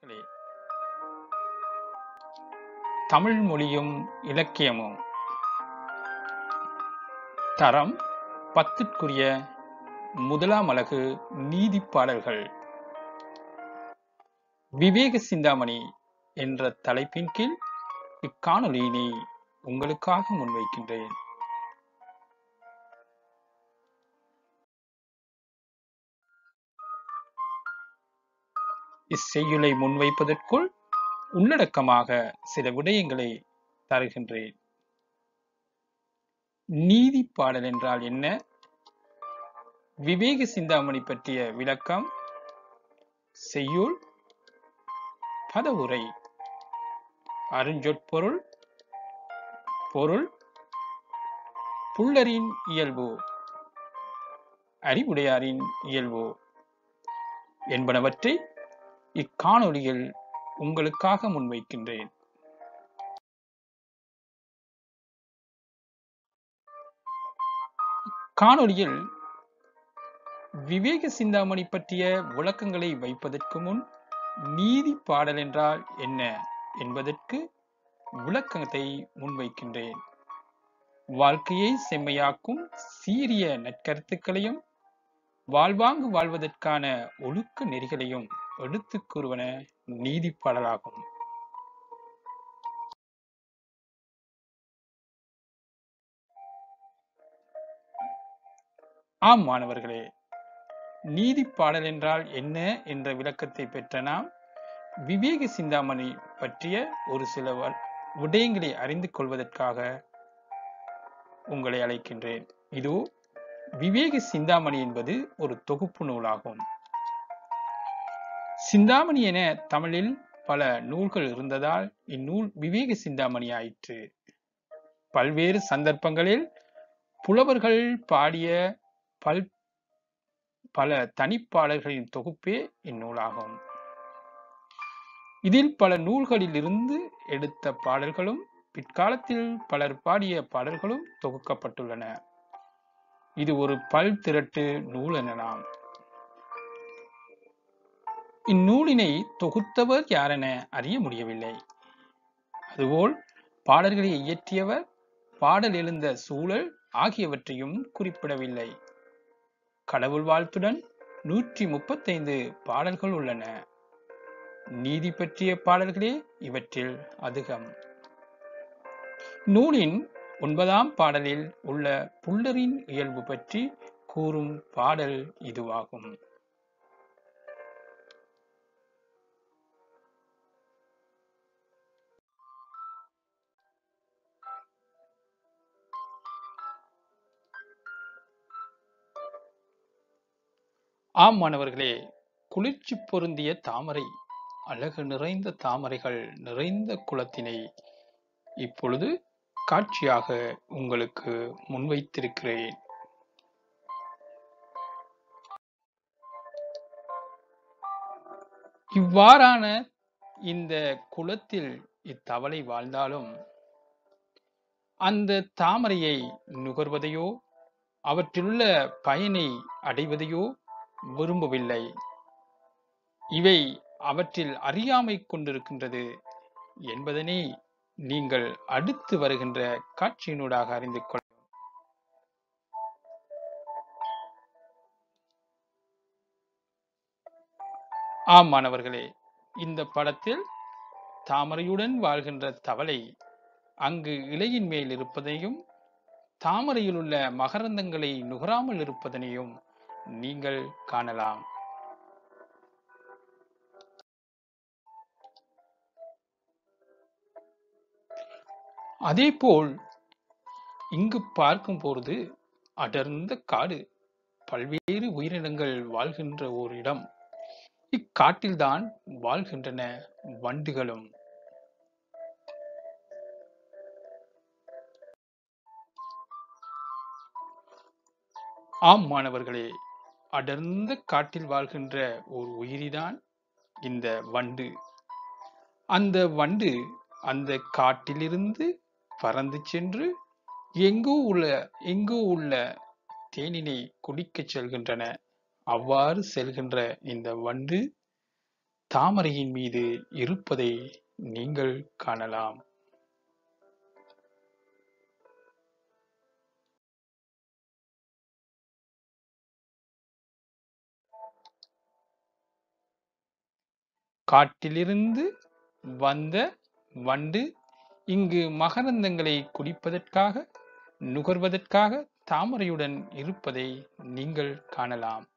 மாணவர்களே தமிழ் மொழியும் இலக்கியமும் தரம் பத்துக்குரிய முதலாம் அலகு நீதி பாடல்கள் விவேக சிந்தாமணி என்ற தலைப்பின் கீழ் இக்காணொலியினை உங்களுக்காக முன்வைக்கின்றேன் இச்செய்யுளை முன்வைப்பதற்குள் உள்ளடக்கமாக சில விடயங்களை தருகின்றேன் நீதி பாடல் என்றால் என்ன விவேக சிந்தாமணி பற்றிய விளக்கம் செய்யுள் பதவுரை அருஞ்சொற்பொருள் பொருள் புல்லரின் இயல்பு அறிவுடையாரின் இயல்பு என்பனவற்றை இக்காணொலியில் உங்களுக்காக முன்வைக்கின்றேன் காணொலியில் விவேக சிந்தாமணி பற்றிய விளக்கங்களை வைப்பதற்கு முன் நீதி பாடல் என்றால் என்ன என்பதற்கு விளக்கத்தை முன்வைக்கின்றேன் வாழ்க்கையை செம்மையாக்கும் சீரிய நற்கருத்துக்களையும் வாழ்வாங்கு வாழ்வதற்கான ஒழுக்க நெறிகளையும் எடுத்துக் கூறுவன நீதி பாடலாகும் ஆம் மாணவர்களே நீதி பாடல் என்றால் என்ன என்ற விளக்கத்தை பெற்ற நாம் விவேக சிந்தாமணி பற்றிய ஒரு சில வ- விடயங்களை அறிந்து கொள்வதற்காக உங்களை அழைக்கின்றேன் இதோ விவேக சிந்தாமணி என்பது ஒரு தொகுப்பு நூலாகும் சிந்தாமணி என தமிழில் பல நூல்கள் இருந்ததால் இந்நூல் விவேக சிந்தாமணி ஆயிற்று பல்வேறு சந்தர்ப்பங்களில் புலவர்கள் பாடிய பல் பல தனிப்பாடல்களின் தொகுப்பே இந்நூலாகும் இதில் பல நூல்களில் இருந்து எடுத்த பாடல்களும் பிற்காலத்தில் பலர் பாடிய பாடல்களும் தொகுக்கப்பட்டுள்ளன இது ஒரு பல் திரட்டு நூல் எனலாம் இந்நூலினை தொகுத்தவர் யாரென அறிய முடியவில்லை அதுபோல் பாடல்களை இயற்றியவர் பாடல் எழுந்த சூழல் ஆகியவற்றையும் குறிப்பிடவில்லை கடவுள் வாழ்த்துடன் நூற்றி முப்பத்தைந்து பாடல்கள் உள்ளன நீதி பற்றிய பாடல்களே இவற்றில் அதிகம் நூலின் ஒன்பதாம் பாடலில் உள்ள புல்லரின் இயல்பு பற்றி கூறும் பாடல் இதுவாகும் ஆம் மாணவர்களே குளிர்ச்சி பொருந்திய தாமரை அழகு நிறைந்த தாமரைகள் நிறைந்த குளத்தினை இப்பொழுது காட்சியாக உங்களுக்கு முன்வைத்திருக்கிறேன் இவ்வாறான இந்த குளத்தில் இத்தவளை வாழ்ந்தாலும் அந்த தாமரையை நுகர்வதையோ அவற்றிலுள்ள பயனை அடைவதையோ விரும்பவில்லை இவை அவற்றில் அறியாமை கொண்டிருக்கின்றது என்பதனை நீங்கள் அடுத்து வருகின்ற காட்சியினூடாக அறிந்து கொள்ள ஆம் மாணவர்களே இந்த படத்தில் தாமரையுடன் வாழ்கின்ற தவளை அங்கு இலையின் மேல் இருப்பதையும் தாமரையில் உள்ள மகரந்தங்களை நுகராமல் இருப்பதனையும் நீங்கள் காணலாம் அதேபோல் இங்கு பார்க்கும் பொழுது அடர்ந்த காடு பல்வேறு உயிரினங்கள் வாழ்கின்ற ஓர் இடம் இக்காட்டில்தான் வாழ்கின்றன வண்டுகளும் ஆம் மாணவர்களே அடர்ந்த காட்டில் வாழ்கின்ற ஒரு உயிரிதான் இந்த வண்டு அந்த வண்டு அந்த காட்டிலிருந்து பறந்து சென்று எங்கோ உள்ள எங்கோ உள்ள தேனினை குடிக்கச் செல்கின்றன அவ்வாறு செல்கின்ற இந்த வண்டு தாமரையின் மீது இருப்பதை நீங்கள் காணலாம் காட்டிலிருந்து வந்த வண்டு இங்கு மகரந்தங்களை குடிப்பதற்காக நுகர்வதற்காக தாமரையுடன் இருப்பதை நீங்கள் காணலாம்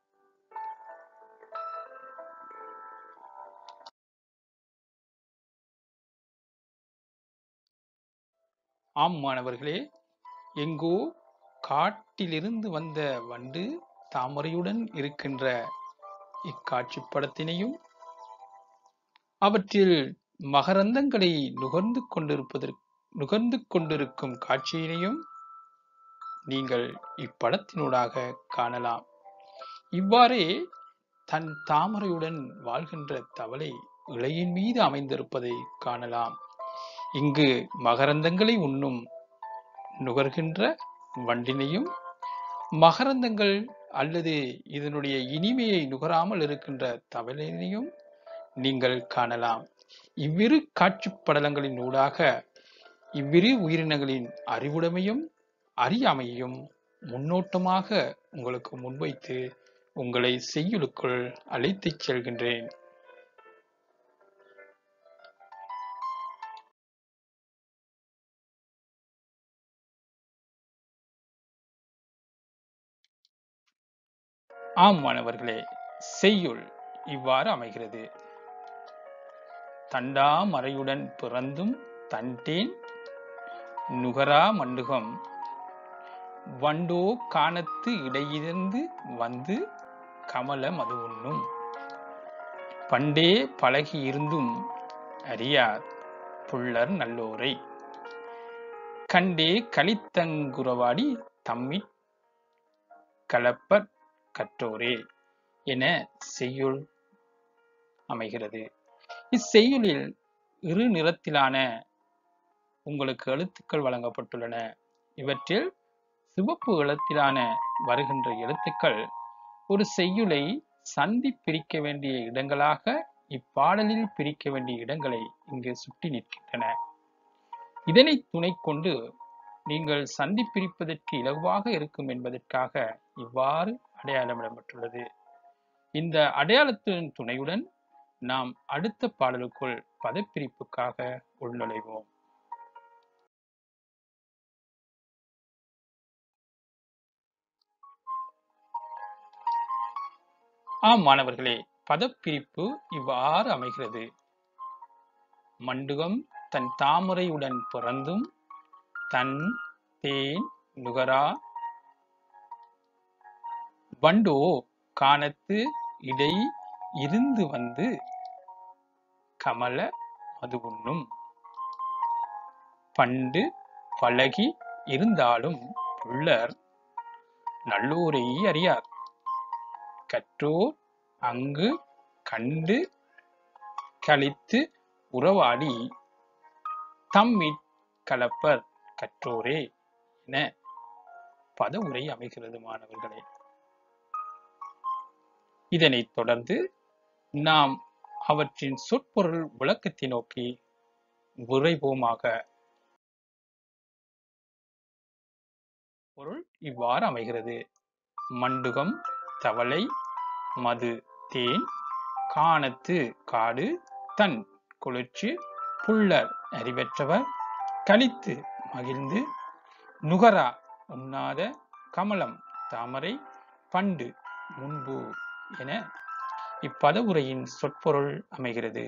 ஆம் மாணவர்களே எங்கோ காட்டிலிருந்து வந்த வண்டு தாமரையுடன் இருக்கின்ற இக்காட்சி படத்தினையும் அவற்றில் மகரந்தங்களை நுகர்ந்து கொண்டிருப்பதற்கு நுகர்ந்து கொண்டிருக்கும் காட்சியினையும் நீங்கள் இப்படத்தினூடாக காணலாம் இவ்வாறே தன் தாமரையுடன் வாழ்கின்ற தவளை இலையின் மீது அமைந்திருப்பதை காணலாம் இங்கு மகரந்தங்களை உண்ணும் நுகர்கின்ற வண்டினையும் மகரந்தங்கள் அல்லது இதனுடைய இனிமையை நுகராமல் இருக்கின்ற தவளையினையும் நீங்கள் காணலாம் இவ்விரு காட்சிப் படலங்களின் ஊடாக இவ்விரு உயிரினங்களின் அறிவுடைமையும் அறியாமையும் முன்னோட்டமாக உங்களுக்கு முன்வைத்து உங்களை செய்யுளுக்குள் அழைத்துச் செல்கின்றேன் ஆம் மாணவர்களே செய்யுள் இவ்வாறு அமைகிறது தண்டா மறையுடன் பிறந்தும் தண்டேன் நுகரா மண்டுகம் வண்டோ காணத்து இடையிருந்து வந்து கமல மது உண்ணும் பண்டே பழகி இருந்தும் அறியார் புள்ளர் நல்லோரை கண்டே கலித்தங்குறவாடி தம்மிற் கலப்பற் கற்றோரே என செய்யுள் அமைகிறது இச்செய்யுளில் இரு நிறத்திலான உங்களுக்கு எழுத்துக்கள் வழங்கப்பட்டுள்ளன இவற்றில் சிவப்பு எழுத்திலான வருகின்ற எழுத்துக்கள் ஒரு செய்யுளை சந்தி பிரிக்க வேண்டிய இடங்களாக இப்பாடலில் பிரிக்க வேண்டிய இடங்களை இங்கு சுட்டி நிற்கின்றன இதனை துணை கொண்டு நீங்கள் சந்தி பிரிப்பதற்கு இலகுவாக இருக்கும் என்பதற்காக இவ்வாறு அடையாளமிடப்பட்டுள்ளது இந்த அடையாளத்தின் துணையுடன் நாம் அடுத்த பாடலுக்குள் பதப்பிரிப்புக்காக உள்நுழைவோம் ஆம் மாணவர்களே பதப்பிரிப்பு இவ்வாறு அமைகிறது மண்டுகம் தன் தாமரையுடன் பிறந்தும் தன் தேன் நுகரா வண்டோ காணத்து இடை இருந்து வந்து கமல மது உண்ணும் பண்டு பழகி இருந்தாலும் புள்ளர் நல்லோரை அறியார் கற்றோர் அங்கு கண்டு கழித்து உறவாடி தம்மிற் கலப்பர் கற்றோரே என பதவுரை அமைகிறது மாணவர்களே இதனைத் தொடர்ந்து நாம் அவற்றின் சொற்பொருள் விளக்கத்தை நோக்கி விரைவோமாக பொருள் இவ்வாறு அமைகிறது மண்டுகம் தவளை மது தேன் காணத்து காடு தன் குளிர்ச்சி புள்ளர் அறிவற்றவர் கழித்து மகிழ்ந்து நுகரா உண்ணாத கமலம் தாமரை பண்டு முன்பு என இப்பதவுரையின் சொற்பொருள் அமைகிறது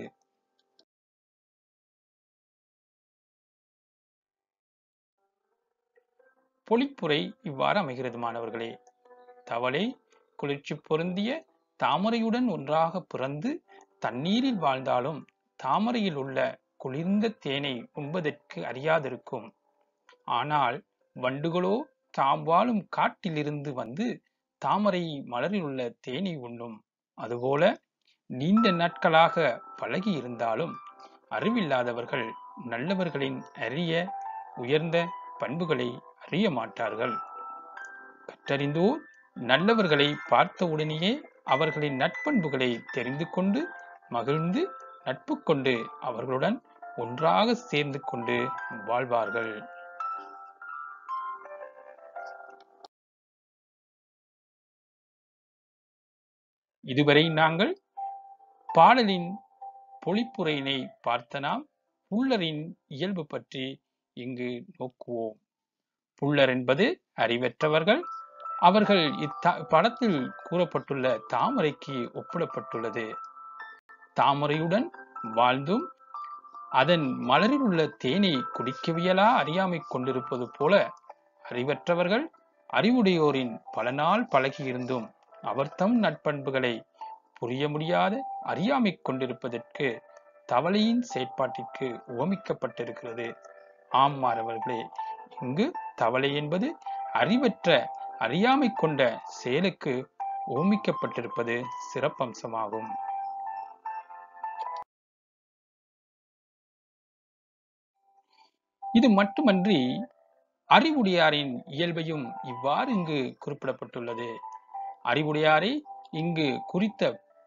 பொழிப்புரை இவ்வாறு அமைகிறது மாணவர்களே தவளை குளிர்ச்சி பொருந்திய தாமரையுடன் ஒன்றாக பிறந்து தண்ணீரில் வாழ்ந்தாலும் தாமரையில் உள்ள குளிர்ந்த தேனை உண்பதற்கு அறியாதிருக்கும் ஆனால் வண்டுகளோ தாம் வாழும் காட்டிலிருந்து வந்து தாமரை மலரில் உள்ள தேனை உண்ணும் அதுபோல நீண்ட நாட்களாக பழகி இருந்தாலும் அறிவில்லாதவர்கள் நல்லவர்களின் அரிய உயர்ந்த பண்புகளை அறிய மாட்டார்கள் கற்றறிந்தோர் நல்லவர்களை பார்த்தவுடனேயே அவர்களின் நட்பண்புகளை தெரிந்து கொண்டு மகிழ்ந்து நட்பு கொண்டு அவர்களுடன் ஒன்றாக சேர்ந்து கொண்டு வாழ்வார்கள் இதுவரை நாங்கள் பாடலின் பொழிப்புரையினை பார்த்த நாம் புல்லரின் இயல்பு பற்றி இங்கு நோக்குவோம் புல்லர் என்பது அறிவற்றவர்கள் அவர்கள் இத்த படத்தில் கூறப்பட்டுள்ள தாமரைக்கு ஒப்பிடப்பட்டுள்ளது தாமரையுடன் வாழ்ந்தும் அதன் மலரில் உள்ள தேனை குடிக்கவியலா அறியாமை கொண்டிருப்பது போல அறிவற்றவர்கள் அறிவுடையோரின் பல நாள் பழகியிருந்தும் அவர் தம் நட்பண்புகளை புரிய முடியாத அறியாமை கொண்டிருப்பதற்கு தவளையின் செயற்பாட்டிற்கு உவமிக்கப்பட்டிருக்கிறது ஆம் மாணவர்களே இங்கு தவளை என்பது அறிவற்ற அறியாமை கொண்ட செயலுக்கு ஓமிக்கப்பட்டிருப்பது சிறப்பம்சமாகும் இது மட்டுமன்றி அறிவுடையாரின் இயல்பையும் இவ்வாறு இங்கு குறிப்பிடப்பட்டுள்ளது அறிவுடையாரை இங்கு குறித்த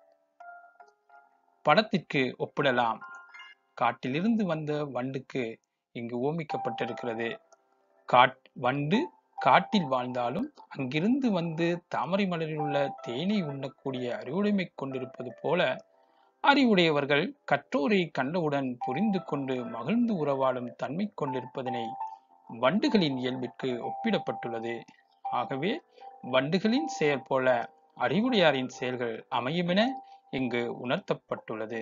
படத்திற்கு ஒப்பிடலாம் காட்டிலிருந்து வந்த வண்டுக்கு இங்கு ஓமிக்கப்பட்டிருக்கிறது காட் வண்டு காட்டில் வாழ்ந்தாலும் அங்கிருந்து வந்து தாமரை மலரில் உள்ள தேனை உண்ணக்கூடிய அறிவுடைமை கொண்டிருப்பது போல அறிவுடையவர்கள் கற்றோரை கண்டவுடன் புரிந்து கொண்டு மகிழ்ந்து உறவாடும் தன்மை கொண்டிருப்பதனை வண்டுகளின் இயல்பிற்கு ஒப்பிடப்பட்டுள்ளது ஆகவே வண்டுகளின் செயல் போல அறிவுடையாரின் செயல்கள் அமையுமென இங்கு உணர்த்தப்பட்டுள்ளது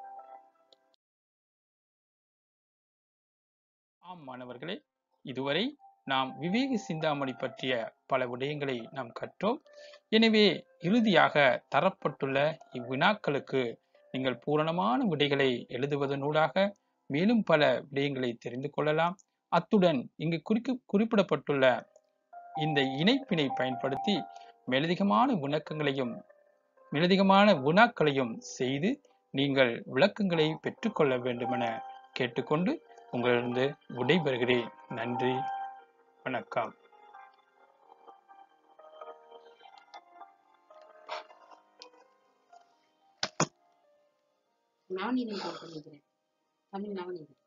ஆம் மாணவர்களே இதுவரை நாம் விவேக சிந்தாமணி பற்றிய பல விடயங்களை நாம் கற்றோம் எனவே இறுதியாக தரப்பட்டுள்ள இவ்வினாக்களுக்கு நீங்கள் பூரணமான விடைகளை எழுதுவதனூடாக மேலும் பல விடயங்களை தெரிந்து கொள்ளலாம் அத்துடன் இங்கு குறிக்கு குறிப்பிடப்பட்டுள்ள இந்த இணைப்பினை பயன்படுத்தி மேலதிகமான விளக்கங்களையும் மேலதிகமான வினாக்களையும் செய்து நீங்கள் விளக்கங்களை பெற்றுக்கொள்ள வேண்டுமென கேட்டுக்கொண்டு உங்களிடம் விடைபெறுகிறேன் நன்றி வணக்கம் நவநீதம் போட்டு நினைக்கிறேன் தமிழ் நவநீதம்